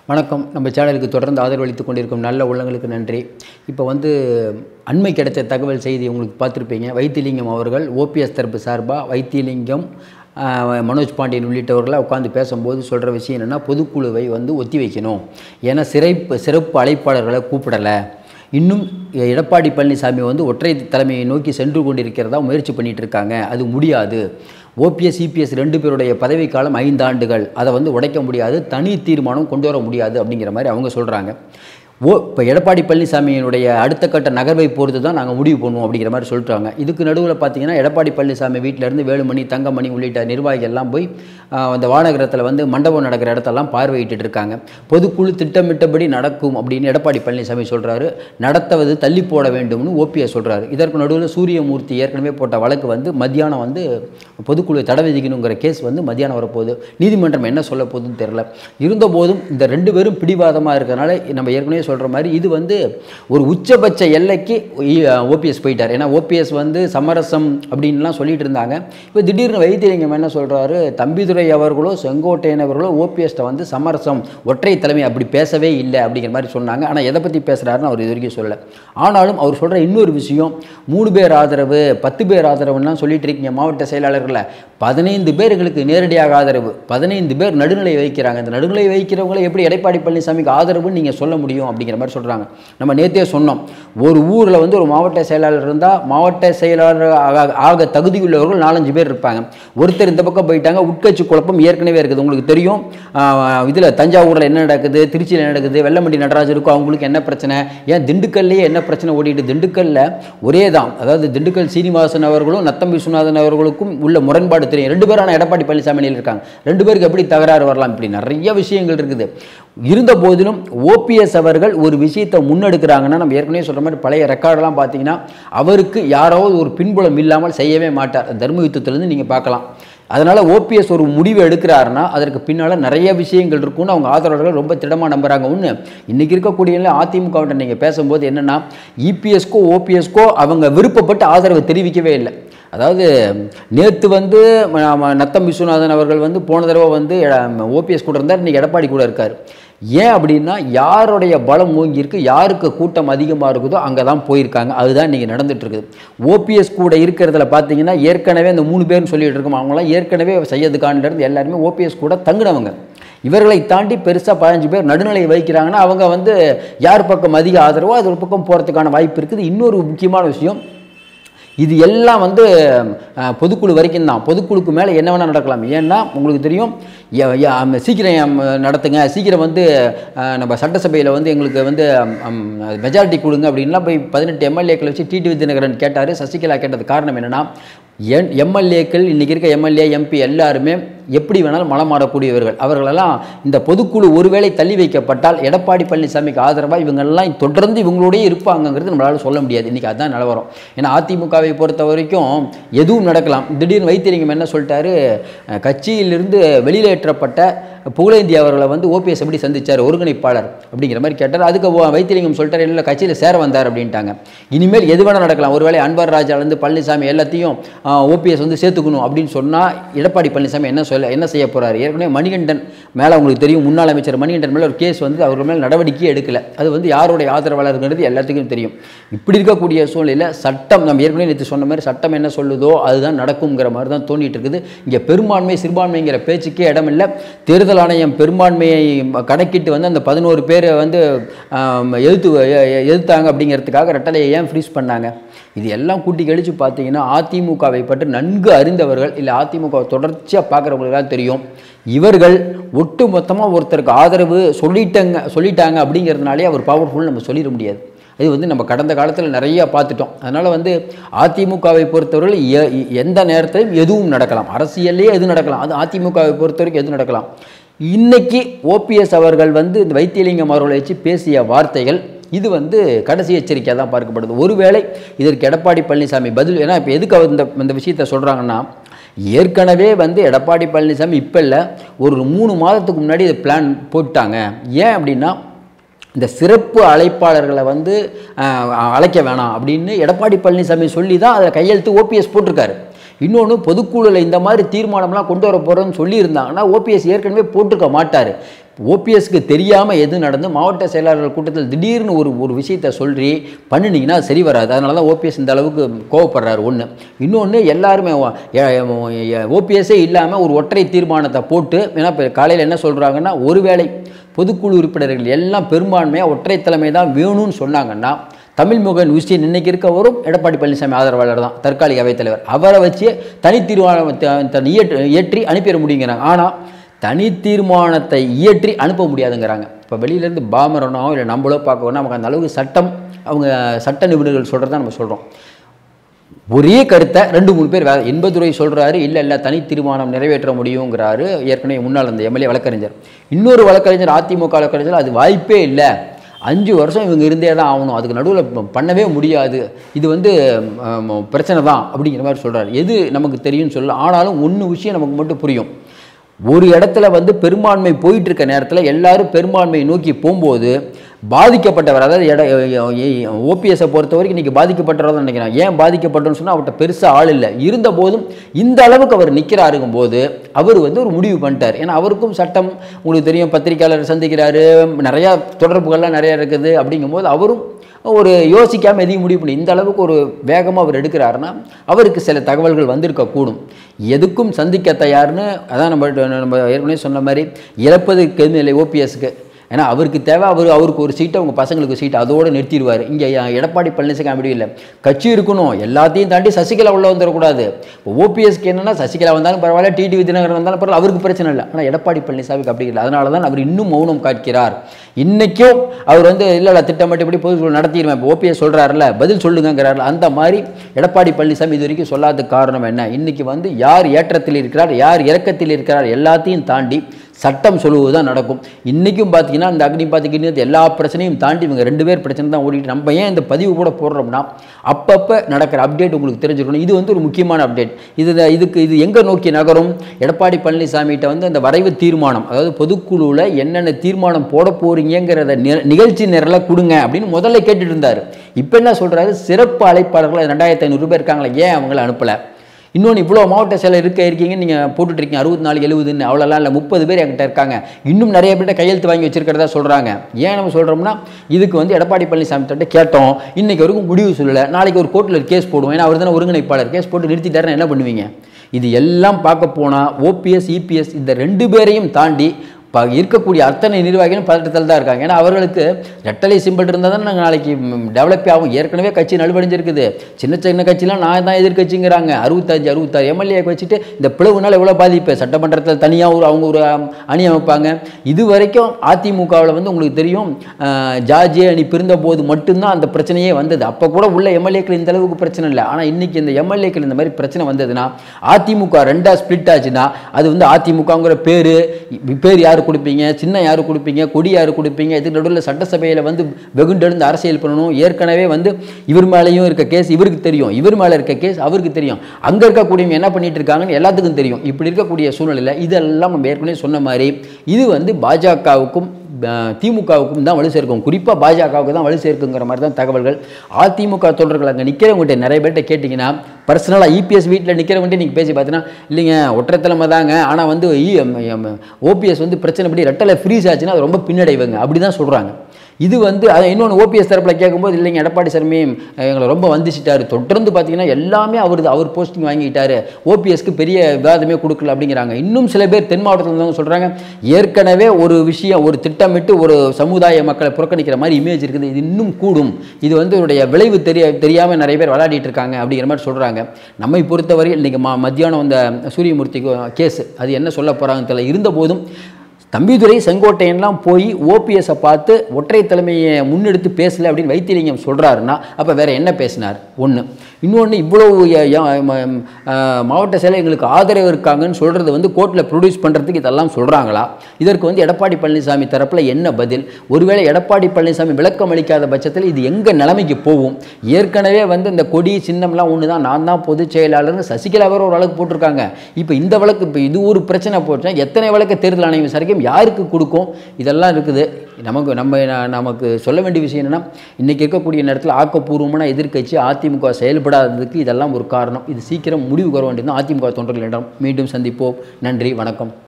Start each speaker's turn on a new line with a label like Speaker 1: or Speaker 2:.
Speaker 1: வணக்கம் நம்ம சேனலுக்கு தொடர்ந்து ஆதரவு அளித்துக் கொண்டிருக்கும் நல்ல உள்ளங்களுக்கு நன்றி இப்போ வந்து அண்மை கிடைத்த தகவல் செய்தி உங்களுக்கு பார்த்துருப்பீங்க வைத்திலிங்கம் அவர்கள் ஓபிஎஸ் தரப்பு சார்பாக வைத்திலிங்கம் ஆஹ், மனோஜ் பாண்டியன் உள்ளிட்டவர்களாக உட்காந்து பேசும்போது சொல்கிற விஷயம் என்னென்னா பொதுக்குழுவை வந்து ஒத்தி வைக்கணும் ஏன்னா சிறப்பு சிறப்பு அழைப்பாளர்களை கூப்பிடலை இன்னும் எடப்பாடி பழனிசாமி வந்து ஒற்றை தலைமையை நோக்கி சென்று கொண்டிருக்கிறதா முயற்சி பண்ணிட்டு இருக்காங்க அது முடியாது ஓபிஎஸ் சிபிஎஸ் ரெண்டு பேருடைய பதவிக்காலம் ஐந்து ஆண்டுகள் அதை வந்து உடைக்க முடியாது தனி தீர்மானம் கொண்டு வர முடியாது அப்படிங்கிற மாதிரி அவங்க சொல்கிறாங்க ஓ இப்போ எடப்பாடி பழனிசாமியினுடைய அடுத்த கட்ட நகர்வை பொறுத்து தான் நாங்கள் முடிவு பண்ணுவோம் அப்படிங்கிற மாதிரி சொல்லிட்டாங்க இதுக்கு நடுவில் பார்த்தீங்கன்னா எடப்பாடி பழனிசாமி வீட்டிலேருந்து வேலுமணி தங்கமணி உள்ளிட்ட நிர்வாகிகள் எல்லாம் போய் ஆஹ், அந்த வானகரத்தில் வந்து மண்டபம் நடக்கிற இடத்தெல்லாம் பார்வையிட்டு இருக்காங்க பொதுக்குழு திட்டமிட்டபடி நடக்கும் அப்படின்னு எடப்பாடி பழனிசாமி சொல்கிறாரு நடத்துவது தள்ளி போட வேண்டும்னு ஓபிஎஸ் சொல்கிறாரு இதற்கு நடுவில் சூரியமூர்த்தி ஏற்கனவே போட்ட வழக்கு வந்து மத்தியானம் வந்து பொதுக்குழு தடை விதிக்கணுங்கிற கேஸ் வந்து மத்தியானம் வரப்போகுது நீதிமன்றம் என்ன சொல்ல போகுதுன்னு தெரில இருந்தபோதும் இந்த ரெண்டு பேரும் பிடிவாதமாக இருக்கிறனால நம்ம ஏற்கனவே சொல்கிற மாதிரி இது வந்து ஒரு உச்சபட்ச எல்லைக்கு ஓபிஎஸ் போயிட்டார் ஏன்னா ஓபிஎஸ் வந்து சமரசம் அப்படின்லாம் சொல்லிட்டு இருந்தாங்க இப்போ திடீர்னு வைத்தியலிங்கம் என்ன சொல்கிறாரு தம்பிதுரை அவர்களோ செங்கோட்டையன் அவர்களோ ஓபிஎஸ்ட்டை வந்து சமரசம் ஒற்றை தலைமை அப்படி பேசவே இல்லை அப்படிங்கிற மாதிரி சொன்னாங்க ஆனால் எதை பற்றி பேசுகிறாருன்னு அவர் இது வரைக்கும் சொல்லலை ஆனாலும் அவர் சொல்கிற இன்னொரு விஷயம் மூணு பேர் ஆதரவு பத்து பேர் ஆதரவுலாம் சொல்லிட்டு இருக்கீங்க மாவட்ட செயலாளர்களில் பதினைந்து பேர்களுக்கு நேரடியாக ஆதரவு பதினைந்து பேர் நடுநிலை வைக்கிறாங்க இந்த நடுநிலை வைக்கிறவங்களை எப்படி எடப்பாடி பழனிசாமிக்கு ஆதரவுன்னு நீங்கள் சொல்ல முடியும் அப்படிங்கிற மாதிரி சொல்கிறாங்க நம்ம நேற்றே சொன்னோம் ஒரு ஊரில் வந்து ஒரு மாவட்ட செயலாளர் இருந்தால் மாவட்ட செயலாளர் ஆக- ஆக தகுதியுள்ளவர்கள் நாலஞ்சு பேர் இருப்பாங்க ஒருத்தர் இந்த பக்கம் போயிட்டாங்க உட்கட்சி குழப்பம் ஏற்கனவே இருக்குது உங்களுக்கு தெரியும் இதில் தஞ்சாவூரில் என்ன நடக்குது திருச்சியில் என்ன நடக்குது வெள்ளமண்டி நடராஜருக்கும் அவங்களுக்கு என்ன பிரச்சனை ஏன் திண்டுக்கல்லையே என்ன பிரச்சனை ஓடிட்டு திண்டுக்கல்ல ஒரே தான் அதாவது திண்டுக்கல் சீனிவாசன் அவர்களும் நத்தம் விஸ்வநாதன் அவர்களுக்கும் உள்ள முரண்பாடு தெரியும் ரெண்டு பேரும் ஆனால் எடப்பாடி பழனிசாமியில் இருக்காங்க ரெண்டு பேருக்கு எப்படி தகராறு வரலாம் இப்படி நிறைய விஷயங்கள் இருக்குது இருந்த போதிலும் ஓபிஎஸ் அவர்கள் ஒரு விஷயத்தை முன்னெடுக்கிறாங்கன்னா நம்ம ஏற்கனவே சொல்கிற மாதிரி பழைய ரெக்கார்டெல்லாம் பார்த்தீங்கன்னா அவருக்கு யாராவது ஒரு பின்புலம் இல்லாமல் செய்யவே மாட்டார் தர்ம யுத்தத்திலேருந்து நீங்கள் பார்க்கலாம் அதனால் ஓபிஎஸ் ஒரு முடிவு எடுக்கிறாருன்னா அதற்கு பின்னால் நிறைய விஷயங்கள் இருக்கும்னு அவங்க ஆதரவாளர்கள் ரொம்ப திடமாக நம்புறாங்க ஒன்று இன்றைக்கி இருக்கக்கூடிய அதிமுகவிட்ட நீங்கள் பேசும்போது என்னென்னா இபிஎஸ்க்கோ ஓபிஎஸ்க்கோ அவங்க விருப்பப்பட்டு ஆதரவு தெரிவிக்கவே இல்லை அதாவது நேற்று வந்து ம- ம- நத்தம் விஸ்வநாதன் அவர்கள் வந்து போன தடவை வந்து ஓபிஎஸ் கூட இருந்தார் இன்றைக்கி எடப்பாடி கூட இருக்கார் ஏன் அப்படின்னா யாருடைய பலம் ஓங்கி இருக்கு யாருக்கு கூட்டம் அதிகமாக இருக்குதோ அங்கே தான் போயிருக்காங்க அதுதான் இன்றைக்கி நடந்துட்டு இருக்குது ஓபிஎஸ் கூட இருக்கிறதுல பார்த்தீங்கன்னா ஏற்கனவே இந்த மூணு பேர்னு சொல்லிட்டு இருக்கோம் அவங்களாம் ஏற்கனவே சையதுகான்லேருந்து எல்லாருமே ஓபிஎஸ் கூட தங்கினவங்க இவர்களை தாண்டி பெருசாக பதினஞ்சு பேர் நடுநிலை வைக்கிறாங்கன்னா அவங்க வந்து யார் பக்கம் அதிக ஆதரவோ அது ஒரு பக்கம் போகிறதுக்கான வாய்ப்பு இருக்குது இன்னொரு முக்கியமான விஷயம் இது எல்லாம் வந்து அஹ், பொதுக்குழு வரைக்கும் தான் பொதுக்குழுக்கு மேலே என்ன வேணால் நடக்கலாம் ஏன்னா உங்களுக்கு தெரியும் ய- ய- அம், சீக்கிரம் அம், நடத்துங்க சீக்கிரம் வந்து அஹ், நம்ம சட்டசபையில் வந்து எங்களுக்கு வந்து மெஜாரிட்டி கொடுங்க அப்படின்லாம் போய் பதினெட்டு எம்எல்ஏக்கள் வச்சு டிடிவி தினகரன் கேட்டார் சசிகலா கேட்டது காரணம் என்னென்னா என் எம்எல்ஏக்கள் இன்றைக்கி இருக்க எம்எல்ஏ எம்பி எல்லாருமே எப்படி வேணாலும் மலமாடக்கூடியவர்கள் அவர்களெல்லாம் இந்த பொதுக்குழு ஒருவேளை தள்ளி வைக்கப்பட்டால் எடப்பாடி பழனிசாமிக்கு ஆதரவாக இவங்கெல்லாம் தொடர்ந்து இவங்களோடயே இருப்பாங்கங்கிறது நம்மளால் சொல்ல முடியாது இன்றைக்கி அதுதான் நிலவரம் ஏன்னா அதிமுகவை பொறுத்த வரைக்கும் எதுவும் நடக்கலாம் திடீர்னு வைத்தியலிங்கம் என்ன சொல்லிட்டாரு அஹ், கட்சியிலிருந்து வெளியேற்றப்பட்ட புகழேந்தி அவர்களை வந்து ஓபிஎஸ் எப்படி சந்திச்சார் ஒருங்கிணைப்பாளர் அப்படிங்கிற மாதிரி கேட்டார் அதுக்கு ஓ- வைத்தியலிங்கம் சொல்லிட்டாரு இல்லை கட்சியில் சேர வந்தார் அப்படின்ட்டாங்க இனிமேல் எது வேணால் நடக்கலாம் ஒருவேளை அன்வர் ராஜாலேருந்து பழனிசாமி எல்லாத்தையும் ஓபிஎஸ் வந்து சேர்த்துக்கணும் அப்படின்னு சொன்னால் எடப்பாடி பழனிசாமி என்ன சொல்ல என்ன செய்ய போறாரு ஏற்கனவே மணிகண்டன் மேலே உங்களுக்கு தெரியும் முன்னாள் அமைச்சர் மணிகண்டன் மேலே ஒரு கேஸ் வந்து அவர் மேலே நடவடிக்கையே எடுக்கல அது வந்து யாருடைய ஆதரவாளருங்கிறது எல்லாத்துக்கும் தெரியும் இப்படி இருக்கக்கூடிய சூழ்நிலையில் சட்டம் நம்ம ஏற்கனவே நேற்று சொன்ன மாதிரி சட்டம் என்ன சொல்லுதோ அதுதான் நடக்குங்கிற மாதிரி தான் தோண்டிட்டு இருக்குது இங்கே பெரும்பான்மை சிறுபான்மைங்கிற பேச்சுக்கே இடமில்லை தேர்தல் ஆணையம் பெரும்பான்மையை கணக்கிட்டு வந்து அந்த பதினோரு பேரை வந்து ஆம், எதிர்த்து எ- எ- எதிர்த்தாங்க அப்படிங்கிறதுக்காக ரெட்டலையை ஏன் ஃப்ரீஸ் பண்ணாங்க இது எல்லாம் கூட்டி கழிச்சு பார்த்தீங்கன்னா அதிமுகவை பற்றி நன்கு அறிந்தவர்கள் இல்லை அதிமுக தொடர்ச்சியாக பார்க்குறவங்களுக்கு தான் தெரியும் இவர்கள் ஒட்டு மொத்தமாக ஒருத்தருக்கு ஆதரவு சொல்லிட்டாங்க சொல்லிட்டாங்க அப்படிங்கிறதுனாலே அவர் பவர்ஃபுல் நம்ம சொல்லிட முடியாது இது வந்து நம்ம கடந்த காலத்தில் நிறைய பார்த்துட்டோம் அதனால் வந்து அதிமுகவை பொறுத்தவரை எ- எந்த நேரத்திலும் எதுவும் நடக்கலாம் அரசியல்லே எது நடக்கலாம் அது அதிமுகவை பொறுத்த வரைக்கும் எது நடக்கலாம் இன்னைக்கு ஓபிஎஸ் அவர்கள் வந்து இந்த வைத்தியலிங்கம் அவர்களை வச்சு பேசிய வார்த்தைகள் இது வந்து கடைசி எச்சரிக்கையாக தான் பார்க்கப்படுது ஒருவேளை இதற்கு எடப்பாடி பழனிசாமி பதில் ஏன்னா இப்போ எதுக்கு அவர் இந்த இந்த விஷயத்தை சொல்கிறாங்கன்னா ஏற்கனவே வந்து எடப்பாடி பழனிசாமி இப்போ இல்லை ஒரு மூணு மாதத்துக்கு முன்னாடி இது பிளான் போட்டாங்க ஏன் அப்படின்னா இந்த சிறப்பு அழைப்பாளர்களை வந்து அஹ், அழைக்க வேணாம் அப்படின்னு எடப்பாடி பழனிசாமி சொல்லி தான் அதில் கையெழுத்து ஓபிஎஸ் போட்டிருக்காரு இன்னொன்று பொதுக்குழுவில் இந்த மாதிரி தீர்மானம்லாம் கொண்டு வர போகிறோன்னு சொல்லியிருந்தாங்கன்னா ஓபிஎஸ் ஏற்கனவே போட்டிருக்க மாட்டார் ஓபிஎஸ்க்கு தெரியாமல் எது நடந்து மாவட்ட செயலாளர்கள் கூட்டத்தில் திடீர்னு ஒரு ஒரு விஷயத்தை சொல்லி பண்ணினீங்கன்னா அது சரி வராது அதனால தான் ஓபிஎஸ் இந்த அளவுக்கு கோவப்படுறாரு ஒன்று இன்னொன்று எல்லாருமே ஓபிஎஸ்ஸே இல்லாமல் ஒரு ஒற்றை தீர்மானத்தை போட்டு ஏன்னா இப்போ காலையில் என்ன சொல்கிறாங்கன்னா ஒருவேளை பொதுக்குழு உறுப்பினர்கள் எல்லாம் பெரும்பான்மையாக ஒற்றை தலைமை தான் வேணும்னு சொன்னாங்கன்னா தமிழ்முகன் உஸ்டின் இன்னைக்கு இருக்கவரும் எடப்பாடி பழனிசாமி ஆதரவாளர் தான் தற்காலிக அவைத்தலைவர் அவரை வச்சு தனி தீர்மானம் இயற்றி அனுப்பிட முடியுங்கிறாங்க ஆனால் தனி தீர்மானத்தை இயற்றி அனுப்ப முடியாதுங்கிறாங்க இப்போ வெளியிலேருந்து பாமரனோ இல்லை நம்மளோ பார்க்கணும் நமக்கு அந்த அளவுக்கு சட்டம் அவங்க சட்ட நிபுணர்கள் சொல்கிறத நம்ம சொல்கிறோம் ஒரே கருத்தை ரெண்டு மூணு பேர் வேறு என்பதுரை சொல்கிறாரு இல்லை இல்லை தனி தீர்மானம் நிறைவேற்ற முடியுங்கிறாரு ஏற்கனவே முன்னால் அந்த எம்எல்ஏ வழக்கறிஞர் இன்னொரு வழக்கறிஞர் அதிமுக வழக்கறிஞர் அது வாய்ப்பே இல்லை அஞ்சு வருஷம் இவங்க இருந்தே தான் ஆகணும் அதுக்கு நடுவில் பண்ணவே முடியாது இது வந்து ஆம், பிரச்சனை தான் அப்படிங்கிற மாதிரி சொல்கிறாரு எது நமக்கு தெரியும்னு சொல்ல ஆனாலும் ஒன்று விஷயம் நமக்கு மட்டும் புரியும் ஒரு இடத்துல வந்து பெரும்பான்மை போயிட்டு இருக்க நேரத்தில் எல்லாரும் பெரும்பான்மையை நோக்கி போகும்போது பாதிக்கப்பட்டவர் அதாவது இட ஓபிஎஸை பொறுத்த வரைக்கும் இன்றைக்கி பாதிக்கப்பட்டவர் தான் நினைக்கிறேன் ஏன் பாதிக்கப்பட்டோன்னு சொன்னால் அவர்கிட்ட பெருசாக ஆள் இல்லை இருந்த போதும் இந்த அளவுக்கு அவர் நிற்கிறாருங்கும் போது அவர் வந்து ஒரு முடிவு பண்ணிட்டார் ஏன்னா அவருக்கும் சட்டம் உங்களுக்கு தெரியும் பத்திரிக்கையாளர் சந்திக்கிறாரு நிறையா தொடர்புகள்லாம் நிறையா இருக்குது அப்படிங்கும்போது அவரும் ஒரு யோசிக்காமல் எதையும் முடிவு பண்ணி இந்த அளவுக்கு ஒரு வேகமாக அவர் எடுக்கிறாருன்னா அவருக்கு சில தகவல்கள் வந்திருக்கக்கூடும் எதுக்கும் சந்திக்க தயார்னு அதான் நம்ம நம்ம ஏற்கனவே சொன்ன மாதிரி இழப்பதுக்கு எதுவும் இல்லை ஓபிஎஸ்க்கு ஏன்னா அவருக்கு தேவை அவர் அவருக்கு ஒரு சீட்டு அவங்க பசங்களுக்கு சீட்டு அதோடு நிறுத்திடுவார் இங்கே எடப்பாடி பழனிசாமி அப்படி இல்லை கட்சி இருக்கணும் எல்லாத்தையும் தாண்டி சசிகலா உள்ள வந்துடக்கூடாது ஓபிஎஸ்க்கு என்னன்னா சசிகலா வந்தாலும் பரவாயில்ல டிடி விதிநகர் வந்தாலும் பரவாயில்ல அவருக்கு பிரச்சனை இல்லை ஆனால் எடப்பாடி பழனிசாமிக்கு அப்படி இல்லை அதனால தான் அவர் இன்னும் மௌனம் காட்கிறார் இன்னைக்கும் அவர் வந்து இல்லை இல்லை திட்டமிட்டபடி பொது நடத்திடுவேன் இப்போ ஓபிஎஸ் சொல்கிறாருல பதில் சொல்லுங்கிறாருல அந்த மாதிரி எடப்பாடி பழனிசாமி இது வரைக்கும் சொல்லாத காரணம் என்ன இன்னைக்கு வந்து யார் ஏற்றத்தில் இருக்கிறார் யார் இறக்கத்தில் இருக்கிறார் எல்லாத்தையும் தாண்டி சட்டம் சொல்லுவது தான் நடக்கும் இன்றைக்கும் பார்த்தீங்கன்னா இந்த அக்னி பார்த்துக்கிட்டு எல்லா பிரச்சனையும் தாண்டி இவங்க ரெண்டு பேர் பிரச்சனை தான் ஓடிட்டு நம்ம ஏன் இந்த பதிவு கூட போடுறோம்னா அப்பப்போ நடக்கிற அப்டேட் உங்களுக்கு தெரிஞ்சுக்கணும் இது வந்து ஒரு முக்கியமான அப்டேட் இது இதுக்கு இது எங்கே நோக்கி நகரும் எடப்பாடி பழனிசாமிகிட்ட வந்து அந்த வரைவு தீர்மானம் அதாவது பொதுக்குழுவில் என்னென்ன தீர்மானம் போட போறீங்கிறத நி- நிகழ்ச்சி நிரலை கொடுங்க அப்படின்னு முதல்ல கேட்டுட்டு இருந்தார் இப்போ என்ன சொல்கிறாரு சிறப்பு அழைப்பாளர்கள் ரெண்டாயிரத்தி ஐநூறு பேர் இருக்காங்களே ஏன் அவங்கள அனுப்பலை இன்னொன்று இவ்வளோ மாவட்ட செயலர் இருக்க இருக்கீங்க நீங்கள் போட்டுட்ருக்கீங்க அறுபத்தி நாலு எழுபதுன்னு அவ்வளோலாம் இல்லை முப்பது பேர் என்கிட்ட இருக்காங்க இன்னும் நிறைய பேர்ட்ட கையெழுத்து வாங்கி வச்சிருக்கிறதா சொல்கிறாங்க ஏன் நம்ம சொல்கிறோம்னா இதுக்கு வந்து எடப்பாடி பழனிசாமி கிட்ட கேட்டோம் இன்னைக்கு வரைக்கும் முடிவு சொல்லலை நாளைக்கு ஒரு கோர்ட்டில் கேஸ் போடுவோம் ஏன்னா அவர் தானே ஒருங்கிணைப்பாளர் கேஸ் போட்டு நிறுத்திட்டாருன்னா என்ன பண்ணுவீங்க இது எல்லாம் பார்க்க போனால் ஓபிஎஸ் இபிஎஸ் இந்த ரெண்டு பேரையும் தாண்டி இப்போ இருக்கக்கூடிய அத்தனை நிர்வாகிகளும் பதட்டத்தில் தான் இருக்காங்க ஏன்னா அவர்களுக்கு ரெட்டலை சிம்பிள் இருந்தால் தான் நாங்கள் நாளைக்கு டெவலப் ஆகும் ஏற்கனவே கட்சி நலுவடைஞ்சிருக்குது சின்ன சின்ன கட்சிலாம் நான் தான் எதிர்கட்சிங்கிறாங்க அறுபத்தஞ்சு அறுபத்தாறு எம்எல்ஏ வச்சுட்டு இந்த பிளவுனால எவ்வளோ பாதிப்பு சட்டமன்றத்தில் தனியாக ஒரு அவங்க ஒரு ஆம், அணி அமைப்பாங்க இது வரைக்கும் அதிமுகவில் வந்து உங்களுக்கு தெரியும் ஆஹ், ஜார்ஜி அணி பிரிந்த போது மட்டும்தான் அந்த பிரச்சனையே வந்தது அப்போ கூட உள்ள எம்எல்ஏக்கள் இந்த அளவுக்கு பிரச்சனை இல்லை ஆனால் இன்னைக்கு இந்த எம்எல்ஏக்கள் இந்த மாதிரி பிரச்சனை வந்ததுன்னா அதிமுக ரெண்டா ஸ்பிளிட் ஆச்சுன்னா அது வந்து அதிமுகங்கிற பேர் பேர் யார் கொடுப்பீங்க சின்ன யார் கொடுப்பீங்க கொடி யார் கொடுப்பீங்க இதுக்கு நடுவில் சட்டசபையில் வந்து வெகுண்டெழுந்து அரசியல் பண்ணணும் ஏற்கனவே வந்து இவர் மேலேயும் இருக்க கேஸ் இவருக்கு தெரியும் இவர் மேலே இருக்க கேஸ் அவருக்கு தெரியும் அங்கே இருக்கக்கூடியவங்க என்ன பண்ணிட்டு இருக்காங்கன்னு எல்லாத்துக்கும் தெரியும் இப்படி இருக்கக்கூடிய சூழ்நிலையில் இதெல்லாம் நம்ம ஏற்கனவே சொன்ன மாதிரி இது வந்து பாஜகவுக்கும் அஹ், திமுகவுக்கும் தான் வலு சேர்க்கும் குறிப்பாக பாஜகவுக்கு தான் வலு சேர்க்குங்கிற மாதிரி தான் தகவல்கள் அதிமுக தொண்டர்கள் அங்கே நிற்கிறவங்ககிட்ட நிறைய பேர்கிட்ட கேட்டிங்கன்னா பர்சனலாக இபிஎஸ் வீட்டில் நிற்கிறவங்ககிட்ட நீங்கள் பேசி பார்த்தீங்கன்னா இல்லைங்க ஒற்றைத்தலைமை தாங்க ஆனால் வந்து ஓபிஎஸ் வந்து பிரச்சனை படி ரெட்டலை ஃப்ரீஸ் ஆச்சுன்னா அது ரொம்ப பின்னடைவுங்க அப்படி தான் சொல்கிறாங்க இது வந்து அதை இன்னொன்று ஓபிஎஸ் தரப்பில் கேட்கும்போது இல்லைங்க எடப்பாடி சாமி அஹ், எங்களை ரொம்ப வந்திச்சிட்டாரு தொடர்ந்து பார்த்தீங்கன்னா எல்லாமே அவர் அவர் போஸ்டிங் வாங்கிட்டாரு ஓபிஎஸ்க்கு பெரிய விவாதமே கொடுக்கல அப்படிங்கிறாங்க இன்னும் சில பேர் தென் மாவட்டத்தில் இருந்தவங்க சொல்கிறாங்க ஏற்கனவே ஒரு விஷயம் ஒரு திட்டமிட்டு ஒரு சமுதாய மக்களை புறக்கணிக்கிற மாதிரி இமேஜ் இருக்குது இது இன்னும் கூடும் இது வந்து இதோடைய விளைவு தெரிய தெரியாமல் நிறைய பேர் விளையாடிட்டு இருக்காங்க அப்படிங்கிற மாதிரி சொல்கிறாங்க நம்மை பொறுத்தவரை இன்றைக்கி ம மத்தியானம் அந்த சூரியமூர்த்தி கேஸ் அது என்ன சொல்ல போகிறாங்கன்னு தெரியல இருந்தபோதும் தம்பிதுரை செங்கோட்டையன்லாம் போய் ஓபிஎஸை பார்த்து ஒற்றை தலைமையை முன்னெடுத்து பேசல அப்படின்னு வைத்தியலிங்கம் சொல்கிறாருன்னா அப்போ வேற என்ன பேசினார் ஒன்று இன்னொன்று இவ்வளவு ய- ய- ம- அஹ் மாவட்ட செயலர் எங்களுக்கு ஆதரவு இருக்காங்கன்னு சொல்கிறது வந்து கோர்ட்டில் ப்ரொடியூஸ் பண்ணுறதுக்கு இதெல்லாம் சொல்கிறாங்களா இதற்கு வந்து எடப்பாடி பழனிசாமி தரப்பில் என்ன பதில் ஒருவேளை எடப்பாடி பழனிசாமி விளக்கம் அளிக்காத பட்சத்தில் இது எங்கே நிலைமைக்கு போகும் ஏற்கனவே வந்து இந்த கொடி சின்னம்லாம் ஒன்று தான் நான் தான் பொதுச் செயலாளர்னு சசிகலா வேற ஒரு வழக்கு போட்டிருக்காங்க இப்போ இந்த வழக்கு இப்போ இது ஒரு பிரச்சனை போச்சுன்னா எத்தனை வழக்கு தேர்தல் ஆணையம் விசாரிக்கும் யாருக்கு கொடுக்கும் இதெல்லாம் இருக்குது நமக்கு நம்ம ந- நமக்கு சொல்ல வேண்டிய விஷயம் என்னென்னா இன்றைக்கி இருக்கக்கூடிய நேரத்தில் ஆக்கப்பூர்வமான எதிர்க்கட்சி அதிமுக செயல்படாததுக்கு இதெல்லாம் ஒரு காரணம் இது சீக்கிரம் முடிவுக்கு வர வேண்டியது அதிமுக தொண்டர்களிடம் மீண்டும் சந்திப்போம் நன்றி வணக்கம்